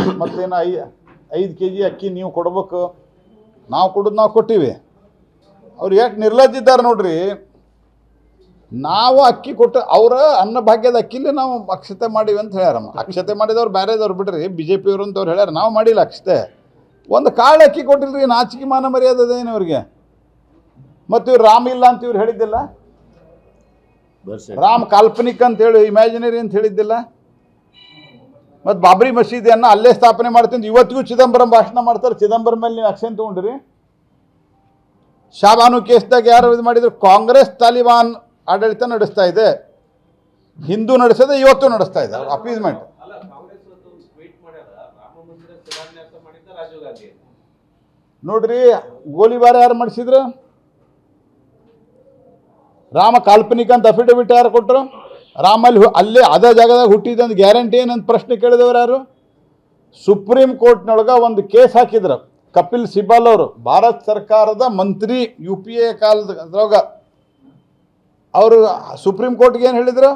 ಮತ್ತೇನು ಐ ಐದು K G ಅಕ್ಕಿ ನೀವು ಕೊಡ್ಬೇಕು ನಾವು ಕೊಡೋದು ನಾವು ಕೊಟ್ಟಿವಿ ಅವ್ರು ಯಾಕೆ ನಿರ್ಲಜ್ಜಿದ್ದಾರೆ ನೋಡ್ರಿ ನಾವು ಅಕ್ಕಿ ಕೊಟ್ಟು ಅವರ ಅನ್ನಭಾಗ್ಯದ ಅಕ್ಕಿಲಿ ನಾವು ಅಕ್ಷತೆ ಮಾಡೀವಿ ಅಂತ ಹೇಳ್ಯಾರ ಅಕ್ಷತೆ ಮಾಡಿದವ್ರು ಬೇರೆದವ್ರು ಬಿಡ್ರಿ ಬಿ ಜೆ ಪಿಯವರು ಅಂತವ್ರು ಹೇಳ್ಯಾರ ನಾವು ಮಾಡಿಲ್ಲ ಅಕ್ಷತೆ ಒಂದು ಕಾಳು ಅಕ್ಕಿ ಕೊಟ್ಟಿಲ್ರಿ ನಾಚಿಕೆ ಮಾನ ಮರ್ಯಾದೆ ಅದೇನು ಇವ್ರಿಗೆ ಮತ್ತು ಇವ್ರು ರಾಮ ಇಲ್ಲ ಅಂತ ಇವ್ರು ಹೇಳಿದ್ದಿಲ್ಲ ರಾಮ್ ಕಾಲ್ಪನಿಕ್ ಅಂತ ಹೇಳಿ ಇಮ್ಯಾಜಿನರಿ ಅಂತ ಹೇಳಿದ್ದಿಲ್ಲ ಮತ್ತು ಬಾಬ್ರಿ ಮಸೀದಿಯನ್ನು ಅಲ್ಲೇ ಸ್ಥಾಪನೆ ಮಾಡ್ತೀನಿ ಇವತ್ತಿಗೂ ಚಿದಂಬರಂ ಭಾಷಣ ಮಾಡ್ತಾರೆ ಚಿದಂಬರಂ ಮೇಲೆ ನೀವು ಆಕ್ಷನ್ ತೊಗೊಂಡ್ರಿ ಶಾಬಾನು ಕೇಸ್ದಾಗ ಯಾರು ಇದು ಮಾಡಿದ್ರು ಕಾಂಗ್ರೆಸ್ ತಾಲಿಬಾನ್ ಆಡಳಿತ ನಡೆಸ್ತಾ ಇದೆ ಹಿಂದೂ ನಡೆಸೋದೆ ಇವತ್ತು ನಡೆಸ್ತಾ ಇದೆ ಅಪೀಸ್ಮೆಂಟ್ ಅಲ್ಲ ಕಾಂಗ್ರೆಸ್ ಇವತ್ತು ಒಂದು ಟ್ವೀಟ್ ಮಾಡ್ಯಾರ ರಾಮ ಮಂದಿರ ಶಿಲಾನ್ಯಾಸ ಮಾಡಿದ್ದ ರಾಜೀವ್ ಗಾಂಧಿ ನೋಡ್ರಿ ಗೋಲಿಬಾರ ಯಾರು ಮಾಡಿಸಿದ್ರು ರಾಮ ಕಾಲ್ಪನಿಕ ಅಂತ ಅಫಿಡವಿಟ್ ಯಾರು ಕೊಟ್ಟರು ರಾಮಲ್ಲಿ ಹು- ಅಲ್ಲೇ ಅದೇ ಜಾಗದಾಗ ಹುಟ್ಟಿದಂತ ಗ್ಯಾರಂಟಿ ಏನಂತ ಪ್ರಶ್ನೆ ಕೇಳಿದವ್ರು ಯಾರು ಸುಪ್ರೀಂ ಕೋರ್ಟ್ನೊಳಗೆ ಒಂದು ಕೇಸ್ ಹಾಕಿದ್ರು ಕಪಿಲ್ ಸಿಬಲ್ ಅವರು ಭಾರತ ಸರ್ಕಾರದ ಮಂತ್ರಿ ಯು ಪಿ ಎ ಕಾಲದಾಗ ಅವರು ಸುಪ್ರೀಂ ಕೋರ್ಟ್ಗೆ ಏನು ಹೇಳಿದ್ರು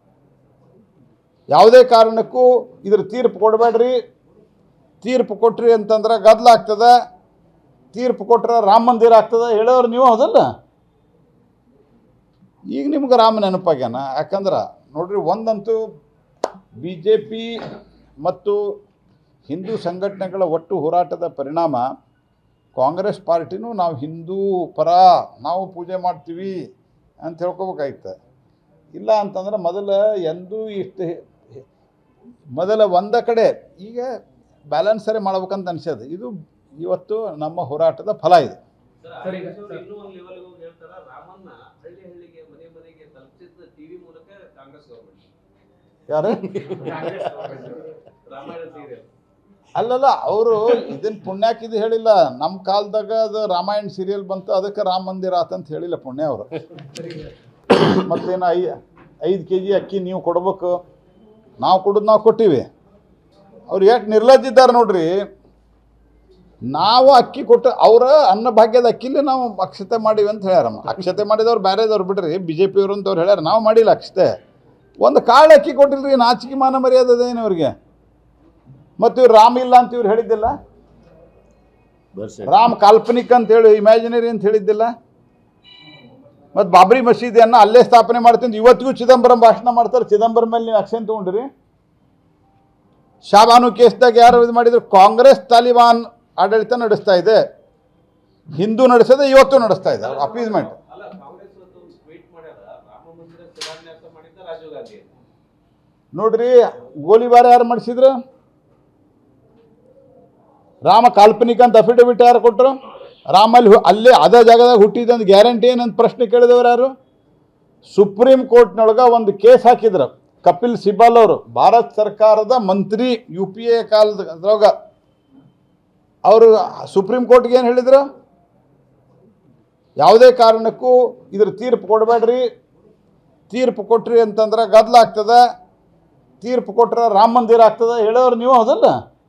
ಯಾವುದೇ ಕಾರಣಕ್ಕೂ ಇದ್ರ ತೀರ್ಪು ಕೊಡಬೇಡ್ರಿ ತೀರ್ಪು ಕೊಟ್ರಿ ಅಂತಂದ್ರೆ ಗದ್ದಲ ಆಗ್ತದೆ ತೀರ್ಪು ಕೊಟ್ರೆ ರಾಮ ಮಂದಿರ ಆಗ್ತದೆ ಹೇಳೋರು ನೀವು ಹೌದಲ್ಲ ಈಗ ನಿಮ್ಗೆ ರಾಮ ನೆನಪಾಗ್ಯಾನ ಯಾಕಂದ್ರೆ ನೋಡ್ರಿ ಒಂದಂತೂ ಬಿ ಜೆ ಪಿ ಮತ್ತು ಹಿಂದೂ ಸಂಘಟನೆಗಳ ಒಟ್ಟು ಹೋರಾಟದ ಪರಿಣಾಮ ಕಾಂಗ್ರೆಸ್ ಪಾರ್ಟಿನೂ ನಾವು ಹಿಂದೂ ಪರ ನಾವು ಪೂಜೆ ಮಾಡ್ತೀವಿ ಅಂತ ಹೇಳ್ಕೊಬೇಕಾಯ್ತು ಇಲ್ಲ ಅಂತಂದ್ರೆ ಮೊದಲ ಎಂದೂ ಇಷ್ಟು ಮೊದಲ ಒಂದ ಕಡೆ ಈಗ ಬ್ಯಾಲೆನ್ಸರೇ ಮಾಡ್ಬೇಕಂತ ಅನ್ಸೋದು ಇದು ಇವತ್ತು ನಮ್ಮ ಹೋರಾಟದ ಫಲ ಇದು ಸರ್ ಇನ್ನೂ ಒಂದು ಲೆವೆಲ್ ಹೋಗಿ ಹೇಳ್ತಾರ ರಾಮನ್ನ ಹಳ್ಳಿ ಹಳ್ಳಿಗೆ ಮನೆ ಮನೆಗೆ ತಲುಪಿಸಿದ ಟಿವಿ ಮೂಲಕ ಕಾಂಗ್ರೆಸ್ ಗೌರ್ಮೆಂಟ್ ಯಾರು ರಾಮಾಯಣ ಸೀರಿಯಲ್ ಅಲ್ಲಲ್ಲ ಅವರು ಇದನ್ನ ಪುಣ್ಯಕ್ಕೆ ಇದು ಹೇಳಿಲ್ಲ ನಮ್ಮ ಕಾಲದಾಗ ಅದು ರಾಮಾಯಣ ಸೀರಿಯಲ್ ಬಂತು ಅದಕ್ಕೆ ರಾಮ ಮಂದಿರ ಆತಂತ ಹೇಳಿಲ್ಲ ಪುಣ್ಯ ಅವರು ಮತ್ತೇನು ಐ ಐದು ಕೆ ಜಿ ಅಕ್ಕಿ ನೀವು ಕೊಡ್ಬೇಕು ನಾವು ಕೊಡೋದು ನಾವು ಕೊಟ್ಟಿವಿ ಅವ್ರು ಯಾಕೆ ನಿರ್ಲಜ್ಜಿದ್ದಾರೆ ನೋಡ್ರಿ ನಾವು ಅಕ್ಕಿ ಕೊಟ್ಟು ಅವರ ಅನ್ನಭಾಗ್ಯದ ಅಕ್ಕಿಲಿ ನಾವು ಅಕ್ಷತೆ ಮಾಡೀವಿ ಅಂತ ಹೇಳ್ಯಾರ ಅಕ್ಷತೆ ಮಾಡಿದವ್ರು ಬೇರೆದವ್ರು ಬಿಡ್ರಿ ಬಿ ಜೆ ಪಿಯವರು ಅಂತವ್ರು ಹೇಳ್ಯಾರ ನಾವು ಮಾಡಿಲ್ಲ ಅಕ್ಷತೆ ಒಂದು ಕಾಳು ಅಕ್ಕಿ ಕೊಟ್ಟಿಲ್ರಿ ನಾಚಿಕೆ ಮಾನ ಮರ್ಯಾದೆ ಅದೇನು ಇವ್ರಿಗೆ ಮತ್ತು ಇವ್ರು ರಾಮ ಇಲ್ಲ ಅಂತ ಇವ್ರು ಹೇಳಿದ್ದಿಲ್ಲ ರಾಮ್ ಕಾಲ್ಪನಿಕ್ ಅಂತ ಹೇಳಿ ಇಮ್ಯಾಜಿನರಿ ಅಂತ ಹೇಳಿದ್ದಿಲ್ಲ ಮತ್ತು ಬಾಬ್ರಿ ಮಸೀದಿಯನ್ನು ಅಲ್ಲೇ ಸ್ಥಾಪನೆ ಮಾಡ್ತೀನಿ ಇವತ್ತಿಗೂ ಚಿದಂಬರಂ ಭಾಷಣ ಮಾಡ್ತಾರೆ ಚಿದಂಬರಂ ಮೇಲೆ ನೀವು ಆಕ್ಷನ್ ತೊಗೊಂಡ್ರಿ ಶಾಬಾನು ಕೇಸ್ದಾಗ ಯಾರು ಇದು ಮಾಡಿದ್ರು ಕಾಂಗ್ರೆಸ್ ತಾಲಿಬಾನ್ ಆಡಳಿತ ನಡೆಸ್ತಾ ಇದೆ ಹಿಂದೂ ನಡೆಸೋದೆ ಇವತ್ತು ನಡೆಸ್ತಾ ಇದೆ ಅಪೀಸ್ಮೆಂಟ್ ಅಲ್ಲ ಕಾಂಗ್ರೆಸ್ ಇವತ್ತು ಒಂದು ಟ್ವೀಟ್ ಮಾಡ್ಯಾರ ರಾಮ ಮಂದಿರ ಶಿಲಾನ್ಯಾಸ ಮಾಡಿದ್ದ ರಾಜೀವ್ ಗಾಂಧಿ ನೋಡ್ರಿ ಗೋಲಿಬಾರ ಯಾರು ಮಾಡಿಸಿದ್ರು ರಾಮ ಕಾಲ್ಪನಿಕ ಅಂತ ಅಫಿಡವಿಟ್ ಯಾರು ಕೊಟ್ಟರು ರಾಮಲ್ಲಿ ಹು- ಅಲ್ಲೇ ಅದೇ ಜಾಗದಾಗ ಹುಟ್ಟಿದಂತ ಗ್ಯಾರಂಟಿ ಏನಂತ ಪ್ರಶ್ನೆ ಕೇಳಿದವ್ರು ಯಾರು ಸುಪ್ರೀಂ ಕೋರ್ಟ್ನೊಳಗೆ ಒಂದು ಕೇಸ್ ಹಾಕಿದ್ರು ಕಪಿಲ್ ಸಿಬಲ್ ಅವರು ಭಾರತ ಸರ್ಕಾರದ ಮಂತ್ರಿ ಯು ಪಿ ಎ ಕಾಲದಾಗ ಅವರು ಸುಪ್ರೀಂ ಕೋರ್ಟ್ಗೆ ಏನು ಹೇಳಿದ್ರು ಯಾವುದೇ ಕಾರಣಕ್ಕೂ ಇದ್ರ ತೀರ್ಪು ಕೊಡಬೇಡ್ರಿ ತೀರ್ಪು ಕೊಟ್ರಿ ಅಂತಂದ್ರೆ ಗದ್ದಲ ಆಗ್ತದೆ ತೀರ್ಪು ಕೊಟ್ರೆ ರಾಮ ಮಂದಿರ ಆಗ್ತದೆ ಹೇಳೋರು ನೀವು ಹೌದಲ್ಲ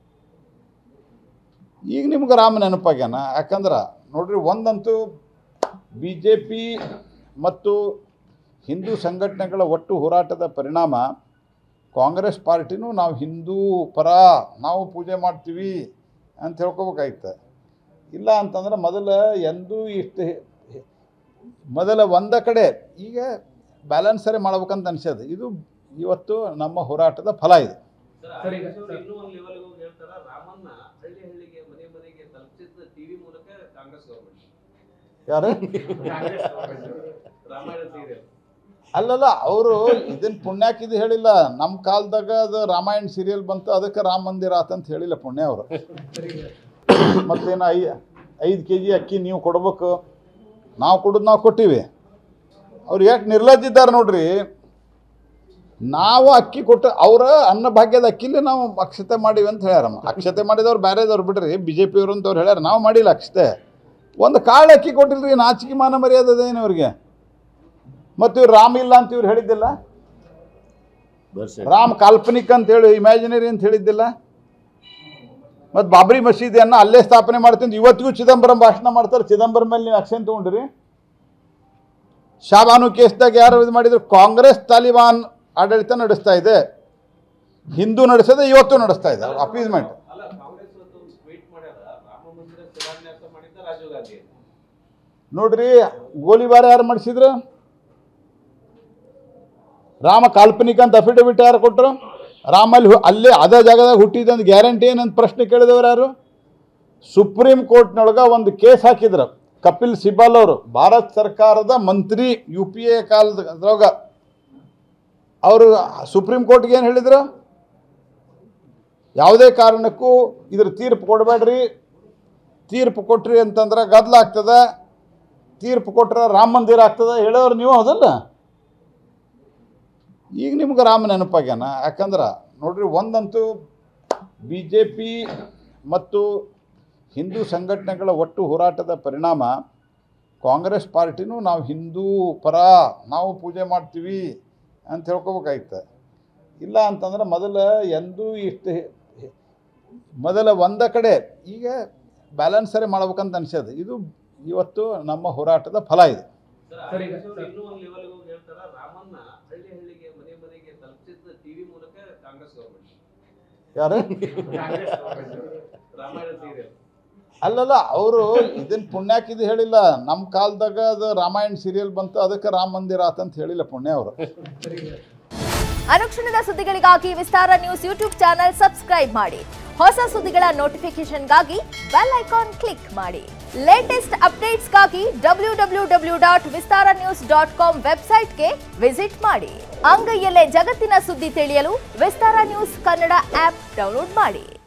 ಈಗ ನಿಮ್ಗೆ ರಾಮ ನೆನಪಾಗ್ಯಾನ ಯಾಕಂದ್ರೆ ನೋಡ್ರಿ ಒಂದಂತೂ ಬಿ ಜೆ ಪಿ ಮತ್ತು ಹಿಂದೂ ಸಂಘಟನೆಗಳ ಒಟ್ಟು ಹೋರಾಟದ ಪರಿಣಾಮ ಕಾಂಗ್ರೆಸ್ ಪಾರ್ಟಿನೂ ನಾವು ಹಿಂದೂ ಪರ ನಾವು ಪೂಜೆ ಮಾಡ್ತೀವಿ ಅಂತ ಹೇಳ್ಕೊಬೇಕಾಯ್ತು ಇಲ್ಲ ಅಂತಂದ್ರೆ ಮೊದಲ ಎಂದೂ ಇಷ್ಟು ಮೊದಲ ಒಂದ ಕಡೆ ಈಗ ಬ್ಯಾಲೆನ್ಸರೇ ಮಾಡ್ಬೇಕಂತ ಅನ್ಸೋದು ಇದು ಇವತ್ತು ನಮ್ಮ ಹೋರಾಟದ ಫಲ ಇದು ಸರ್ ಇನ್ನೂ ಒಂದು ಲೆವೆಲ್ ಹೋಗಿ ಹೇಳ್ತಾರ ರಾಮನ್ನ ಹಳ್ಳಿ ಹಳ್ಳಿಗೆ ಮನೆ ಮನೆಗೆ ತಲುಪಿಸಿದ ಟಿವಿ ಮೂಲಕ ಕಾಂಗ್ರೆಸ್ ಗೌರ್ಮೆಂಟ್ ಯಾರು ರಾಮಾಯಣ ಸೀರಿಯಲ್ ಅಲ್ಲಲ್ಲ ಅವರು ಇದನ್ನ ಪುಣ್ಯಕ್ಕೆ ಇದು ಹೇಳಿಲ್ಲ ನಮ್ಮ ಕಾಲದಾಗ ಅದು ರಾಮಾಯಣ ಸೀರಿಯಲ್ ಬಂತು ಅದಕ್ಕೆ ರಾಮ ಮಂದಿರ ಆತಂತ ಹೇಳಿಲ್ಲ ಪುಣ್ಯ ಅವರು ಮತ್ತೇನು ಐ ಐದು ಕೆ ಜಿ ಅಕ್ಕಿ ನೀವು ಕೊಡ್ಬೇಕು ನಾವು ಕೊಡೋದು ನಾವು ಕೊಟ್ಟಿವಿ ಅವ್ರು ಯಾಕೆ ನಿರ್ಲಜ್ಜಿದ್ದಾರೆ ನೋಡ್ರಿ ನಾವು ಅಕ್ಕಿ ಕೊಟ್ಟು ಅವರ ಅನ್ನಭಾಗ್ಯದ ಅಕ್ಕಿಲಿ ನಾವು ಅಕ್ಷತೆ ಮಾಡೀವಿ ಅಂತ ಹೇಳ್ಯಾರ ಅಕ್ಷತೆ ಮಾಡಿದವ್ರು ಬೇರೆದವ್ರು ಬಿಡ್ರಿ ಬಿ ಜೆ ಪಿಯವರು ಅಂತವ್ರು ಹೇಳ್ಯಾರ ನಾವು ಮಾಡಿಲ್ಲ ಅಕ್ಷತೆ ಒಂದು ಕಾಳು ಅಕ್ಕಿ ಕೊಟ್ಟಿಲ್ರಿ ನಾಚಿಕೆ ಮಾನ ಮರ್ಯಾದೆ ಅದೇನು ಇವ್ರಿಗೆ ಮತ್ತು ಇವ್ರು ರಾಮ ಇಲ್ಲ ಅಂತ ಇವ್ರು ಹೇಳಿದ್ದಿಲ್ಲ ರಾಮ್ ಕಾಲ್ಪನಿಕ್ ಅಂತ ಹೇಳಿ ಇಮ್ಯಾಜಿನರಿ ಅಂತ ಹೇಳಿದ್ದಿಲ್ಲ ಮತ್ತು ಬಾಬ್ರಿ ಮಸೀದಿಯನ್ನು ಅಲ್ಲೇ ಸ್ಥಾಪನೆ ಮಾಡ್ತೀನಿ ಇವತ್ತಿಗೂ ಚಿದಂಬರಂ ಭಾಷಣ ಮಾಡ್ತಾರೆ ಚಿದಂಬರಂ ಮೇಲೆ ನೀವು ಆಕ್ಷನ್ ತೊಗೊಂಡ್ರಿ ಶಾಬಾನು ಕೇಸ್ದಾಗ ಯಾರು ಇದು ಮಾಡಿದ್ರು ಕಾಂಗ್ರೆಸ್ ತಾಲಿಬಾನ್ ಆಡಳಿತ ನಡೆಸ್ತಾ ಇದೆ ಹಿಂದೂ ನಡೆಸೋದೆ ಇವತ್ತು ನಡೆಸ್ತಾ ಇದೆ ಅಪೀಸ್ಮೆಂಟ್ ಅಲ್ಲ ನೋಡ್ರಿ ಗೋಲಿಬಾರ್ ಯಾರು ಮಾಡಿಸಿದ್ರು ರಾಮ ಕಾಲ್ಪನಿಕ ಅಂತ ಅಫಿಡವಿಟ್ ಯಾರು ಕೊಟ್ಟರು ರಾಮ ಅಲ್ಲಿ ಹು- ಅಲ್ಲೇ ಅದೇ ಜಾಗದಾಗ ಹುಟ್ಟಿದಂತ ಗ್ಯಾರಂಟಿ ಏನಂತ ಪ್ರಶ್ನೆ ಕೇಳಿದವರು ಯಾರು ಸುಪ್ರೀಂ ಕೋರ್ಟ್ನೊಳಗೆ ಒಂದು ಕೇಸ್ ಹಾಕಿದ್ರು ಕಪಿಲ್ ಸಿಬಲ್ ಅವರು ಭಾರತ ಸರ್ಕಾರದ ಮಂತ್ರಿ ಯು ಪಿ ಎ ಕಾಲದಾಗ ಅವರು ಸುಪ್ರೀಂ ಕೋರ್ಟ್ಗೆ ಏನು ಹೇಳಿದ್ರು ಯಾವುದೇ ಕಾರಣಕ್ಕೂ ಇದ್ರ ತೀರ್ಪು ಕೊಡಬೇಡ್ರಿ ತೀರ್ಪು ಕೊಟ್ರಿ ಅಂತಂದ್ರೆ ಗದ್ದಲ ಆಗ್ತದೆ ತೀರ್ಪು ಕೊಟ್ರೆ ರಾಮ ಮಂದಿರ ಆಗ್ತದೆ ಹೇಳೋರು ನೀವು ಹೌದಲ್ಲ ಈಗ ನಿಮ್ಗೆ ರಾಮ ನೆನಪಾಗ್ಯಾನ ಯಾಕಂದ್ರೆ ನೋಡ್ರಿ ಒಂದಂತೂ ಬಿ ಜೆ ಪಿ ಮತ್ತು ಹಿಂದೂ ಸಂಘಟನೆಗಳ ಒಟ್ಟು ಹೋರಾಟದ ಪರಿಣಾಮ ಕಾಂಗ್ರೆಸ್ ಪಾರ್ಟಿನೂ ನಾವು ಹಿಂದೂ ಪರ ನಾವು ಪೂಜೆ ಮಾಡ್ತೀವಿ ಅಂತ ಹೇಳ್ಕೊಬೇಕಾಯ್ತು ಇಲ್ಲ ಅಂತಂದ್ರೆ ಮೊದಲ ಎಂದೂ ಇಷ್ಟು ಮೊದಲ ಒಂದ ಕಡೆ ಈಗ ಬ್ಯಾಲೆನ್ಸರೇ ಮಾಡ್ಬೇಕಂತ ಅನ್ಸೋದು ಇದು ಇವತ್ತು ನಮ್ಮ ಹೋರಾಟದ ಫಲ ಇದು ಸರ್ ಆರ್ಎಸ್ಎಸ್ ಅವರು ಇನ್ನೂ ಒಂದು ಲೆವೆಲ್ ಹೋಗಿ ಹೇಳ್ತಾರ ರಾಮನ್ನ ಹಳ್ಳಿ ಹಳ್ಳಿಗೆ ಮನೆ ಮನೆಗೆ ತಲುಪಿಸಿದ ಟಿವಿ ಮೂಲಕ ಕಾಂಗ್ರೆಸ್ ಗೌರ್ಮೆಂಟ್ ಯಾರು ರಾಮಾಯಣ ಸೀರಿಯಲ್ ಅಲ್ಲಲ್ಲ ಅವರು ಇದನ್ನ ಪುಣ್ಯಾಕಿದು ಹೇಳಿಲ್ಲ ನಮ್ಮ ಕಾಲದಾಗ ಅದು ರಾಮಾಯಣ ಸೀರಿಯಲ್ ಬಂತು ಅದಕ್ಕೆ ರಾಮ ಮಂದಿರ ಆತಂತ ಹೇಳಿಲ್ಲ ಪುಣ್ಯ ಅವರು ಅನುಕ್ಷಣದ ಸುದ್ದಿಗಳಿಗಾಗಿ Vistara news YouTube channel subscribe ಮಾಡಿ ಹೊಸ ಸುದ್ದಿಗಳ ನೋಟಿಫಿಕೇಶನ್ಗಾಗಿ ಬೆಲ್ ಐಕಾನ್ ಕ್ಲಿಕ್ ಮಾಡಿ ಲೇಟೆಸ್ಟ್ ಅಪ್ಡೇಟ್ಸ್ಗಾಗಿ W W W dot Vistara news dot com ವೆಬ್ಸೈಟ್ಗೆ ವಿಸಿಟ್ ಮಾಡಿ ಅಂಗೈಯಲ್ಲೇ ಜಗತ್ತಿನ ಸುದ್ದಿ ತಿಳಿಯಲು Vistara news Kannada app download ಮಾಡಿ